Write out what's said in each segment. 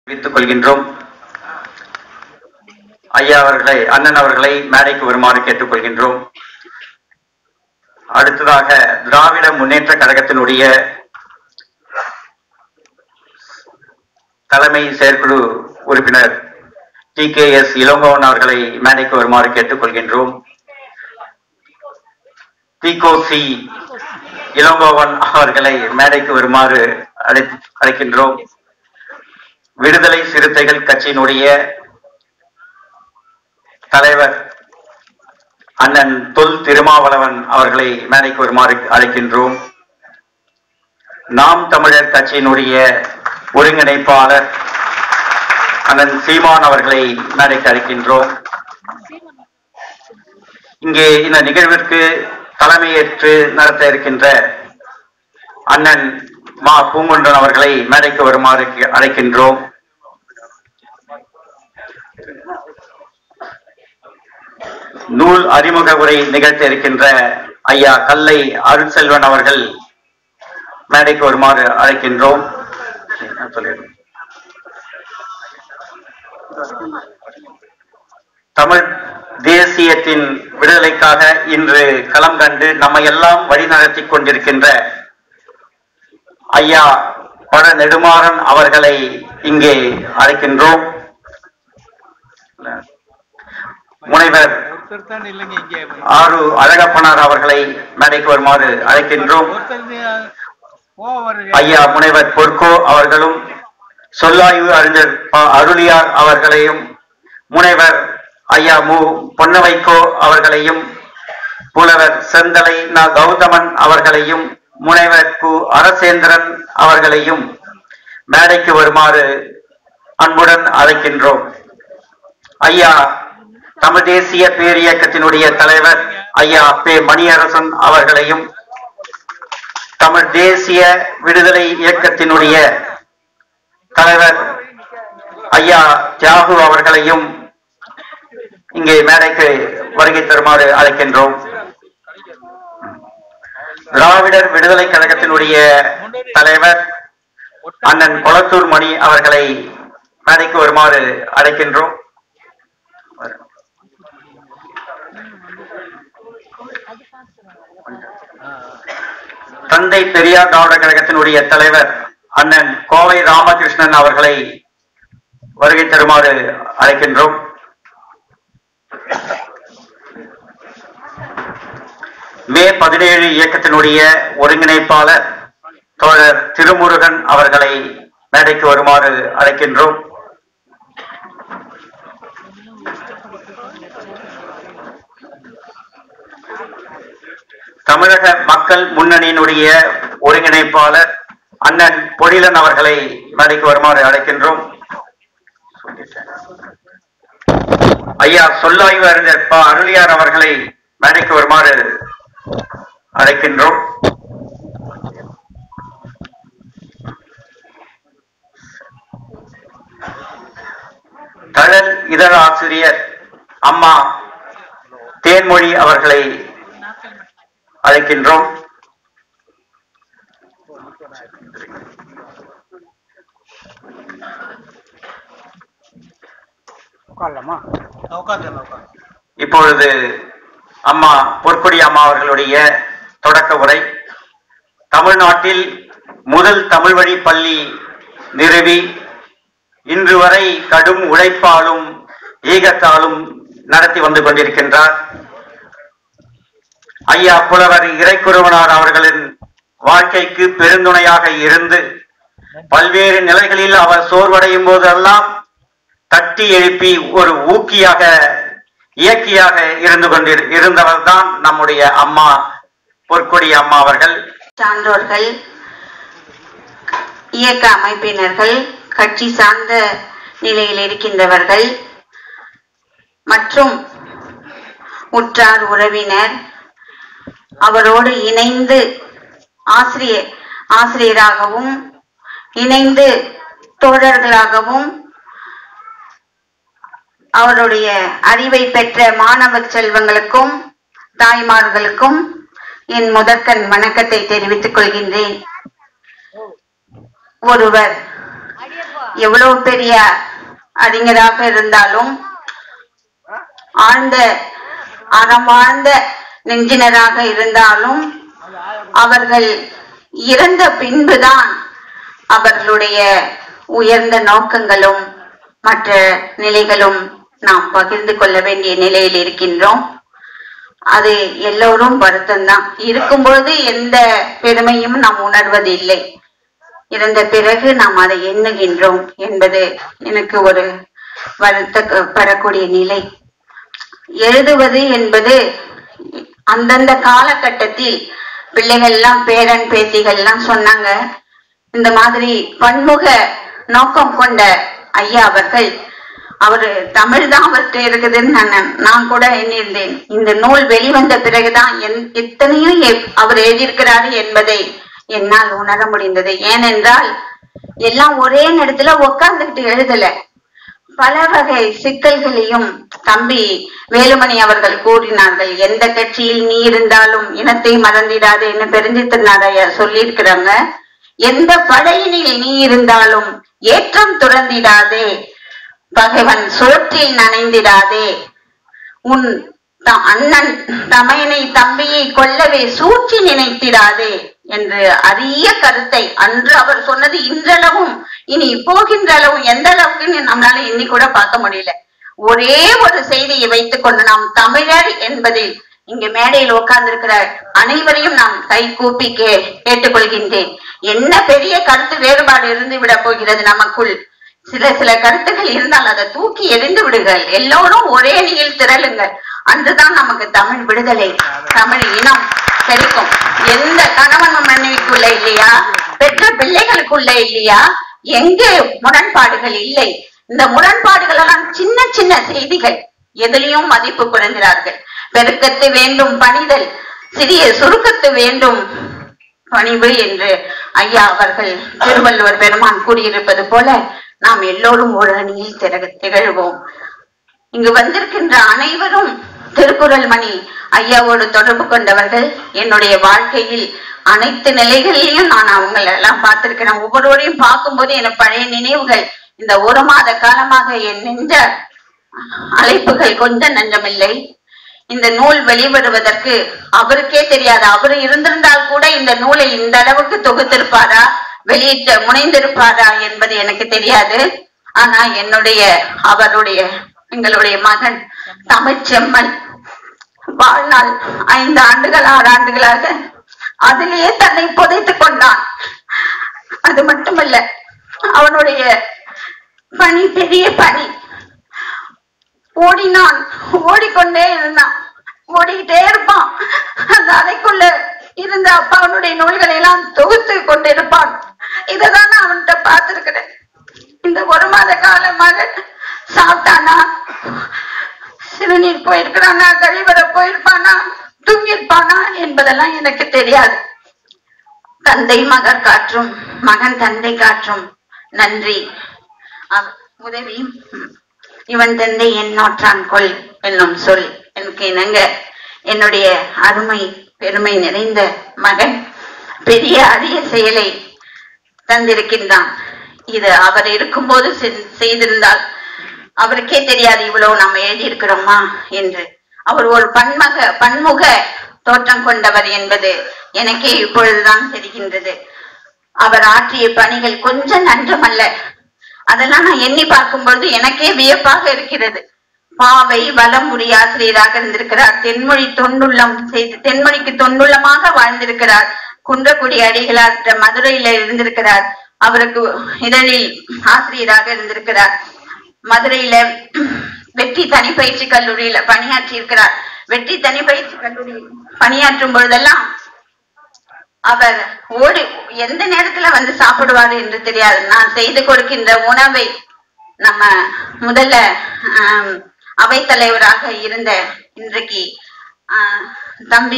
தெரிவித்துக் கொள்கின்றோம் ஐயா அவர்களை அண்ணன் அவர்களை மேடைக்கு வருமாறு கேட்டுக்கொள்கின்றோம் அடுத்ததாக திராவிட முன்னேற்ற கழகத்தினுடைய தலைமை செயற்குழு உறுப்பினர் டி கே எஸ் இளங்கோவன் அவர்களை மேடைக்கு வருமாறு கேட்டுக்கொள்கின்றோம் டிகோ சி இளங்கோவன் அவர்களை மேடைக்கு வருமாறு அழைத்து அழைக்கின்றோம் விடுதலை சிறுத்தைகள் கட்சியினுடைய தலைவர் அண்ணன் தொல் திருமாவளவன் அவர்களை மேடைக்கு வருமாறு அழைக்கின்றோம் நாம் தமிழர் கட்சியினுடைய ஒருங்கிணைப்பாளர் அண்ணன் சீமான் அவர்களை மேடைக்கு அழைக்கின்றோம் இங்கே இந்த நிகழ்விற்கு தலைமையேற்று நடத்த இருக்கின்ற அண்ணன் மா பூங்குன்றன் அவர்களை மேடைக்கு வருமாறு அழைக்கின்றோம் நூல் அறிமுக உரை நிகழ்த்த இருக்கின்ற ஐயா கல்லை அருட்செல்வன் அவர்கள் மேடைக்கு வருமாறு அழைக்கின்றோம் சொல்லிடுறேன். தமிழ் தேசியத்தின் விடுதலைக்காக இன்று களம் கண்டு நம்மை எல்லாம் வழிநடத்தி கொண்டிருக்கின்ற ஐயா பட நெடுமாறன் அவர்களை இங்கே அழைக்கின்றோம் முனைவர் ஒருத்தர் தான் இல்லைங்க இங்கே ஆறு அழகப்பனார் அவர்களை மேடைக்கு வருமாறு அழைக்கின்றோம் ஒருத்தர் நீ- கோவம் வருது ஐயா முனைவர் பொற்கோ அவர்களும் சொல்லாய்வு அறிஞர் ப. அருளியார் அவர்களையும் முனைவர் ஐயா மு பொன்னவைக்கோ அவர்களையும் புலவர் செந்தலை ந கௌதமன் அவர்களையும் முனைவர் கு அரசேந்திரன் அவர்களையும் மேடைக்கு வருமாறு அன்புடன் அழைக்கின்றோம் ஐயா தமிழ் தேசிய பேரியக்கத்தினுடைய தலைவர் ஐயா பே மணியரசன் அவர்களையும் தமிழ் தேசிய விடுதலை இயக்கத்தினுடைய தலைவர் ஐயா தியாகு அவர்களையும் இங்கே மேடைக்கு வருகை தருமாறு அழைக்கின்றோம் திராவிடர் விடுதலை கழகத்தினுடைய தலைவர் அண்ணன் கொளத்தூர் மணி அவர்களை மேடைக்கு வருமாறு அழைக்கின்றோம் தந்தை பெரியார் திராவிட கழகத்தினுடைய தலைவர் அண்ணன் கோவை ராமகிருஷ்ணன் அவர்களை வருகை தருமாறு அழைக்கின்றோம் மே பதினேழு இயக்கத்தினுடைய ஒருங்கிணைப்பாளர் தோழர் திருமுருகன் அவர்களை மேடைக்கு வருமாறு அழைக்கின்றோம் தமிழக மக்கள் முன்னணியினுடைய ஒருங்கிணைப்பாளர் அண்ணன் பொழிலன் அவர்களை மேடைக்கு வருமாறு அழைக்கின்றோம் ஐயா சொல்லாய்வு அறிஞர் ப அருளியார் அவர்களை மேடைக்கு வருமாறு அழைக்கின்றோம் தழல் இதழ ஆசிரியர் அம்மா தேன்மொழி அவர்களை அழைக்கின்றோம் உட்காரலாமா உட்காந்து உட்காந்து இப்பொழுது அம்மா பொற்கொடி அம்மா அவர்களுடைய தொடக்க உரை தமிழ்நாட்டில் முதல் தமிழ் வழி பள்ளி நிறுவி இன்று வரை கடும் உழைப்பாலும் ஈகத்தாலும் நடத்தி வந்து கொண்டிருக்கின்றார் ஐயா புலவர் இறைக்குருவனார் அவர்களின் வாழ்க்கைக்கு பெருந்துணையாக இருந்து பல்வேறு நிலைகளில் அவர் சோர்வடையும் போதெல்லாம் தட்டி எழுப்பி ஒரு ஊக்கியாக இயக்கியாக இருந்து கொண்டிரு இருந்தவர்தான் நம்முடைய அம்மா பொற்கொடி அம்மா அவர்கள் சான்றோர்கள் இயக்க அமைப்பினர்கள் கட்சி சார்ந்த நிலையில் இருக்கின்றவர்கள் மற்றும் உற்றார் உறவினர் அவரோடு இணைந்து ஆசிரியர் ஆசிரியராகவும் இணைந்து தோழர்களாகவும் அவருடைய அறிவை பெற்ற மாணவ செல்வங்களுக்கும் தாய்மார்களுக்கும் என் முதற்கண் வணக்கத்தை தெரிவித்துக் கொள்கின்றேன் ஒருவர் எவ்வளவு பெரிய அறிஞராக இருந்தாலும் ஆழ்ந்த அறமாழ்ந்த நெஞ்சினராக இருந்தாலும் அவர்கள் இறந்த பின்புதான் அவர்களுடைய உயர்ந்த நோக்கங்களும் மற்ற நிலைகளும் நாம் பகிர்ந்து கொள்ள வேண்டிய நிலையில் இருக்கின்றோம் அது எல்லோரும் வருத்தம்தான் இருக்கும்பொழுது எந்த பெருமையும் நாம் உணர்வது இல்லை இறந்த பிறகு நாம் அதை எண்ணுகின்றோம் என்பது எனக்கு ஒரு வருத்த பெறக்கூடிய நிலை எழுதுவது என்பது அந்தந்த காலகட்டத்தில் பிள்ளைகள் எல்லாம் பேரன் பேத்திகள் எல்லாம் சொன்னாங்க இந்த மாதிரி பன்முக நோக்கம் கொண்ட ஐயா அவர்கள் அவரு தமிழ் தான் அவர்கிட்ட இருக்குதுன்னு நான் நான் கூட எண்ணியிருந்தேன் இந்த நூல் வெளிவந்த பிறகுதான் என் எத்தனையும் எப்- அவர் எழுதியிருக்கிறாரு என்பதை என்னால் உணர முடிந்தது ஏனென்றால் எல்லாம் ஒரே நேரத்துல உட்கார்ந்துகிட்டு எழுதல பல வகை சிக்கல்களையும் தம்பி வேலுமணி அவர்கள் கூறினார்கள் எந்த கட்சியில் நீ இருந்தாலும் இனத்தை மறந்திடாது என்ன பெருஞ்சித்திரனாரைய சொல்லியிருக்கிறாங்க எந்த படையினில் நீ இருந்தாலும் ஏற்றம் துறந்திடாதே பகைவன் சோற்றில் நனைந்திடாதே உன் த- அண்ணன் தமையனை தம்பியை கொல்லவே சூழ்ச்சி நினைத்திடாதே என்று அரிய கருத்தை அன்று அவர் சொன்னது இன்றளவும் இனி போகின்ற அளவும் எந்த அளவுக்கு நம்மளால எண்ணி கூட பார்க்க முடியல ஒரே ஒரு செய்தியை வைத்துக் கொண்டு நாம் தமிழர் என்பதில் இங்கு மேடையில் உட்கார்ந்திருக்கிற அனைவரையும் நாம் கை கூப்பி கே கேட்டுக்கொள்கின்றேன் என்ன பெரிய கருத்து வேறுபாடு இருந்து விட போகிறது நமக்குள் சில சில கருத்துக்கள் இருந்தால் அதை தூக்கி எறிந்து விடுங்கள் எல்லோரும் ஒரே அணியில் திரளுங்கள் அன்றுதான் நமக்கு தமிழ் விடுதலை தமிழ் இனம் கிடைக்கும் எந்த கணவன் மனைவிக்குள்ள இல்லையா பெற்ற பிள்ளைகளுக்குள்ள இல்லையா எங்கே முரண்பாடுகள் இல்லை இந்த முரண்பாடுகள் எல்லாம் சின்ன சின்ன செய்திகள் எதிலையும் மதிப்பு குறைந்தார்கள் பெருக்கத்து வேண்டும் பணிதல் சிறிய சுருக்கத்து வேண்டும் பணிவு என்று ஐயா அவர்கள் திருவள்ளுவர் பெருமான் கூறியிருப்பது போல நாம் எல்லோரும் ஒரு அணியில் திரக திகழ்வோம் இங்கு வந்திருக்கின்ற அனைவரும் திருக்குறள் மணி ஐயாவோடு தொடர்பு கொண்டவர்கள் என்னுடைய வாழ்க்கையில் அனைத்து நிலைகளிலும் நான் அவங்களை எல்லாம் பார்த்திருக்கிறேன் ஒவ்வொருவரையும் பார்க்கும்போது எனக்கு பழைய நினைவுகள் இந்த ஒரு மாத காலமாக என் நெஞ்ச அழைப்புகள் கொஞ்சம் நஞ்சமில்லை இந்த நூல் வெளிவருவதற்கு அவருக்கே தெரியாது அவர் இருந்திருந்தால் கூட இந்த நூலை இந்த அளவுக்கு தொகுத்திருப்பாரா வெளியிட்ட முனைந்திருப்பாரா என்பது எனக்கு தெரியாது ஆனா என்னுடைய அவருடைய எங்களுடைய மகன் தமிழ்ச்செம்மன் வாழ்நாள் ஐந்து ஆண்டுகள் ஆறு ஆண்டுகளாக அதிலேயே தன்னை புதைத்துக் கொண்டான் அது மட்டுமல்ல அவனுடைய பணி பெரிய பணி ஓடினான் ஓடிக்கொண்டே இருந்தான் ஓடிக்கிட்டே இருப்பான் அந்த அறைக்குள்ள இருந்த அப்பாவனுடைய நூல்களை எல்லாம் தொகுத்து கொண்டிருப்பான் இததான் நான் அவன்கிட்ட பார்த்திருக்கிறேன் இந்த ஒரு மாத காலமாக சாப்பிட்டானா சிறுநீர் போயிருக்கிறானா கழிவற போயிருப்பானா தூங்கியிருப்பானா என்பதெல்லாம் எனக்கு தெரியாது தந்தை மகர் காற்றும் மகன் தந்தை காற்றும் நன்றி அவ- உதவி ம். இவன் தந்தை எண்ணோற்றான் கொள் என்னும் சொல் எனக்கு இணங்க என்னுடைய அருமை பெருமை நிறைந்த மகன் பெரிய அரிய செயலை தந்திருக்கின்றான் இது அவர் இருக்கும்போது செ- செய்திருந்தால் அவருக்கே தெரியாது இவ்வளவு நாம எழுதியிருக்கிறோமா என்று அவர் ஒரு பன்மக பன்முக தோற்றம் கொண்டவர் என்பது எனக்கே இப்பொழுதுதான் தெரிகின்றது அவர் ஆற்றிய பணிகள் கொஞ்சம் நன்றமல்ல அதெல்லாம் நான் எண்ணி பார்க்கும் பொழுது எனக்கே வியப்பாக இருக்கிறது பாவை வலம்புரி ஆசிரியராக இருந்திருக்கிறார் தென்மொழி தொண்டுள்ளம் செய்து தென்மொழிக்கு தொண்டுள்ளமாக வாழ்ந்திருக்கிறார் குன்றக்குடி அடிகளார் மதுரையில இருந்திருக்கிறார் அவருக்கு இதழில் ஆசிரியராக இருந்திருக்கிறார் மதுரையில வெற்றி தனிப்பயிற்சி கல்லூரியில பணியாற்றி இருக்கிறார் வெற்றி தனிப்பயிற்சி கல்லூரியில் பணியாற்றும் பொழுதெல்லாம் அவர் ஓடி எந்த நேரத்துல வந்து சாப்பிடுவாரு என்று தெரியாது நான் செய்து கொடுக்கின்ற உணவை நம்ம முதல்ல ஆம், அவைத்தலைவராக இருந்த இன்றைக்கு ஆ, தம்பி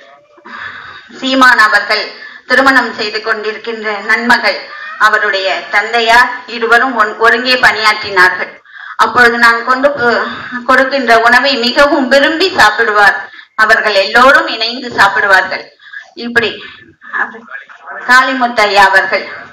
சீமான் அவர்கள் திருமணம் செய்து கொண்டிருக்கின்ற நன்மகள் அவருடைய தந்தையார் இருவரும் ஒன்- ஒருங்கே பணியாற்றினார்கள் அப்பொழுது நான் கொண்டு போ- கொடுக்கின்ற உணவை மிகவும் விரும்பி சாப்பிடுவார் அவர்கள் எல்லோரும் இணைந்து சாப்பிடுவார்கள் இப்படி அவர் காளிமுத்தையா அவர்கள்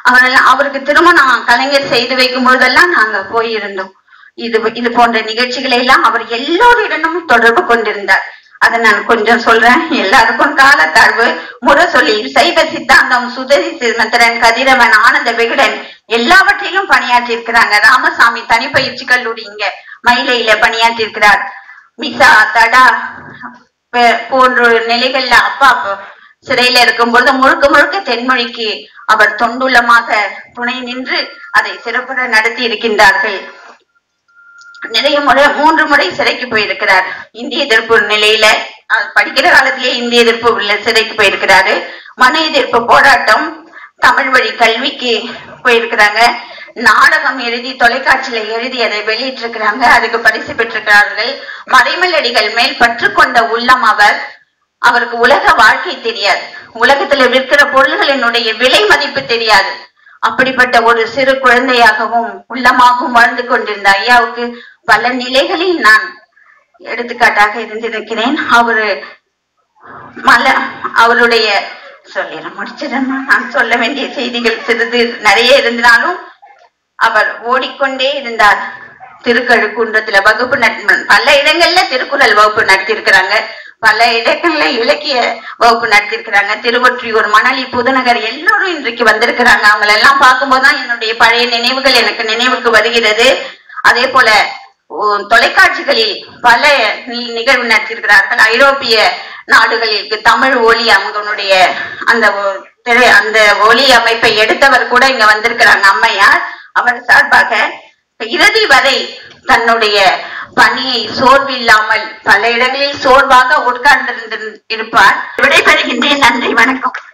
அவரெல்லாம் அவருக்கு திருமணம் கலைஞர் செய்து வைக்கும் பொழுதெல்லாம் நாங்க போயிருந்தோம் இது இது போன்ற நிகழ்ச்சிகளை எல்லாம் அவர் எல்லோரிடமும் தொடர்பு கொண்டிருந்தார் அதை நான் கொஞ்சம் சொல்றேன் எல்லாருக்கும் காலத்தாழ்வு முரசொலி சைவ சித்தாந்தம் சுதரி சிமத்திரன் கதிரவன் ஆனந்த விகடன் எல்லாவற்றிலும் பணியாற்றி இருக்கிறாங்க ராமசாமி தனிப்பயிற்சி கல்லூரி இங்க மயிலையில பணியாற்றி இருக்கிறார் மிசா தடா பே- போன்ற நிலைகள்ல அப்பா அப்ப சிறையில இருக்கும்பொழுது முழுக்க முழுக்க தென்மொழிக்கு அவர் தொண்டுள்ளமாக துணை நின்று அதை சிறப்புற நடத்தி இருக்கின்றார்கள் நிறைய முறை மூன்று முறை சிறைக்கு போயிருக்கிறார் இந்திய எதிர்ப்பு நிலையில அஹ், படிக்கிற காலத்திலேயே இந்திய எதிர்ப்பு உள்ள சிறைக்கு போயிருக்கிறாரு மன எதிர்ப்பு போராட்டம் தமிழ் வழி கல்விக்கு போயிருக்கிறாங்க நாடகம் எழுதி தொலைக்காட்சியில எழுதி அதை வெளியிட்டிருக்கிறாங்க அதுக்கு பரிசு பெற்றிருக்கிறார்கள் மறைமலடிகள் மேல் பற்று கொண்ட உள்ளம் அவர் அவருக்கு உலக வாழ்க்கை தெரியாது உலகத்துல விற்கிற பொருள்களினுடைய விலை மதிப்பு தெரியாது அப்படிப்பட்ட ஒரு சிறு குழந்தையாகவும் உள்ளமாகவும் வாழ்ந்து கொண்டிருந்த ஐயாவுக்கு பல நிலைகளில் நான் எடுத்துக்காட்டாக இருந்திருக்கிறேன் அவரு மல அவருடைய சொல்லிட முடிச்சிடமா நான் சொல்ல வேண்டிய செய்திகள் சிறிது நிறைய இருந்தாலும் அவர் ஓடிக்கொண்டே இருந்தார் திருக்கழுக்குன்றத்துல வகுப்பு நட்- பல இடங்கள்ல திருக்குறள் வகுப்பு நடத்தியிருக்கிறாங்க பல இடங்கள்ல இலக்கிய வகுப்பு நடத்தியிருக்கிறாங்க திருவொற்றியூர் மணலி புதுநகர் எல்லோரும் இன்றைக்கு வந்திருக்கிறாங்க அவங்கள எல்லாம் பார்க்கும்போதுதான் என்னுடைய பழைய நினைவுகள் எனக்கு நினைவுக்கு வருகிறது அதே போல ஓ, தொலைக்காட்சிகளில் பல நி- நிகழ்வு நடத்தியிருக்கிறார்கள் ஐரோப்பிய நாடுகளில் தமிழ் ஒலி அவங்களுடைய அந்த ஒ- திரை அந்த ஒலி அமைப்பை எடுத்தவர் கூட இங்க வந்திருக்கிறாங்க அம்மையார் அவர் சார்பாக இறுதி வரை தன்னுடைய பணியை சோர்வில்லாமல் பல இடங்களில் சோர்வாக உட்கார்ந்திருந்து இருப்பார் விடைபெறுகின்றேன் நன்றி வணக்கம்